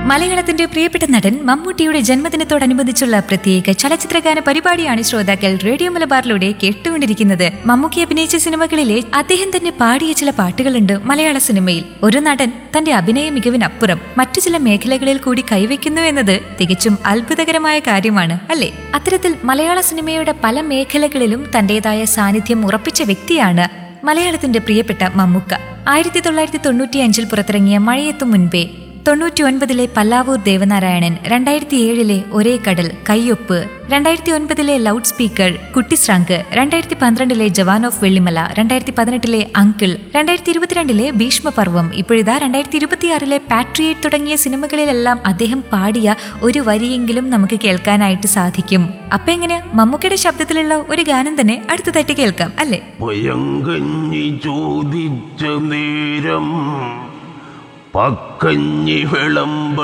മലയാളത്തിന്റെ പ്രിയപ്പെട്ട നടൻ മമ്മൂട്ടിയുടെ ജന്മദിനത്തോടനുബന്ധിച്ചുള്ള പ്രത്യേക ചലച്ചിത്രഗാന പരിപാടിയാണ് ശ്രോതാക്കൾ റേഡിയോ മലബാറിലൂടെ കേട്ടുകൊണ്ടിരിക്കുന്നത് മമ്മൂട്ടി അഭിനയിച്ച സിനിമകളിലെ അദ്ദേഹം തന്നെ പാടിയ ചില പാട്ടുകളുണ്ട് മലയാള സിനിമയിൽ ഒരു നടൻ തന്റെ അഭിനയ മികവിനപ്പുറം മറ്റു ചില മേഖലകളിൽ കൂടി കൈവയ്ക്കുന്നു എന്നത് തികച്ചും അത്ഭുതകരമായ കാര്യമാണ് അല്ലേ അത്തരത്തിൽ മലയാള സിനിമയുടെ പല മേഖലകളിലും തന്റേതായ സാന്നിധ്യം ഉറപ്പിച്ച വ്യക്തിയാണ് മലയാളത്തിന്റെ പ്രിയപ്പെട്ട മമ്മൂക്ക ആയിരത്തി തൊള്ളായിരത്തി തൊണ്ണൂറ്റി അഞ്ചിൽ പുറത്തിറങ്ങിയ മഴയെത്തും മുൻപേ തൊണ്ണൂറ്റി ഒൻപതിലെ പല്ലാവൂർ ദേവനാരായണൻ രണ്ടായിരത്തി ഏഴിലെ ഒരേ കടൽ കയ്യൊപ്പ് രണ്ടായിരത്തി ഒൻപതിലെ ലൗഡ് സ്പീക്കർ കുട്ടിശ്രാങ്ക് രണ്ടായിരത്തി പന്ത്രണ്ടിലെ ജവാൻ ഓഫ് വെള്ളിമല രണ്ടായിരത്തി പതിനെട്ടിലെ അങ്കിൾ രണ്ടായിരത്തി ഇരുപത്തിരണ്ടിലെ ഭീഷ്മപർവം ഇപ്പോഴിതാ രണ്ടായിരത്തി ഇരുപത്തിയാറിലെ പാട്രിയേറ്റ് തുടങ്ങിയ സിനിമകളിലെല്ലാം അദ്ദേഹം പാടിയ ഒരു വരിയെങ്കിലും നമുക്ക് കേൾക്കാനായിട്ട് സാധിക്കും അപ്പൊ എങ്ങനെ മമ്മൂക്കയുടെ ശബ്ദത്തിലുള്ള ഒരു ഗാനം തന്നെ അടുത്തതായിട്ട് കേൾക്കാം അല്ലേ പയങ്കഞ്ഞി ചോദിച്ച നേരം പക്കഞ്ഞി വിളമ്പ